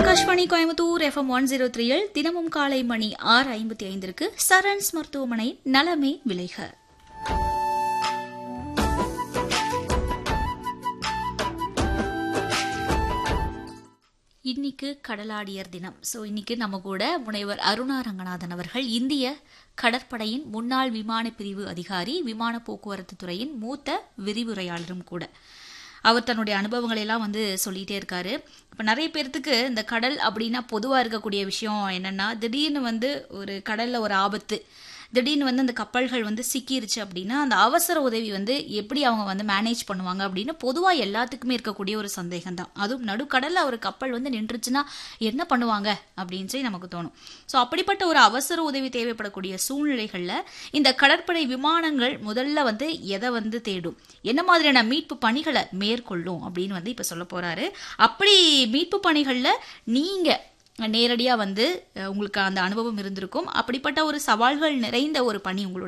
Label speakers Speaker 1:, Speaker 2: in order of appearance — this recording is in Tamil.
Speaker 1: Akashvani Coimbatore FM one zero த்ரீயில் தினமும் காலை மணி ஆறு ஐம்பத்தி ஐந்திற்கு சரண்ஸ் மருத்துவமனை நலமே விளைக இன்னைக்கு கடலாடியர் தினம் ஸோ இன்னைக்கு நம்ம கூட முனைவர் அருணா ரங்கநாதன் அவர்கள் இந்திய கடற்படையின் முன்னாள் விமான பிரிவு அதிகாரி விமான போக்குவரத்து துறையின் மூத்த விரிவுரையாளரும் கூட அவர் தன்னுடைய அனுபவங்களை எல்லாம் வந்து சொல்லிட்டே இருக்காரு இப்போ நிறைய பேர்த்துக்கு இந்த கடல் அப்படின்னா பொதுவாக இருக்கக்கூடிய விஷயம் என்னன்னா திடீர்னு வந்து ஒரு கடல்ல ஒரு ஆபத்து திடீர்னு வந்து அந்த கப்பல்கள் வந்து சிக்கிருச்சு அப்படின்னா அந்த அவசர உதவி வந்து எப்படி அவங்க வந்து மேனேஜ் பண்ணுவாங்க அப்படின்னு பொதுவாக எல்லாத்துக்குமே இருக்கக்கூடிய ஒரு சந்தேகம் தான் அதுவும் நடுக்கடலில் ஒரு கப்பல் வந்து நின்றுச்சுன்னா என்ன பண்ணுவாங்க அப்படின்னு சொல்லி நமக்கு தோணும் ஸோ அப்படிப்பட்ட ஒரு அவசர உதவி தேவைப்படக்கூடிய சூழ்நிலைகளில் இந்த கடற்படை விமானங்கள் முதல்ல வந்து எதை வந்து தேடும் என்ன மாதிரியான மீட்பு பணிகளை மேற்கொள்ளும் அப்படின்னு வந்து இப்போ சொல்ல போறாரு அப்படி மீட்பு பணிகளில் நீங்கள் நேரடியாக வந்து அஹ், உங்களுக்கு அந்த அனுபவம் இருந்திருக்கும் அப்படிப்பட்ட ஒரு சவால்கள் நிறைந்த ஒரு பணி உங்களுடைய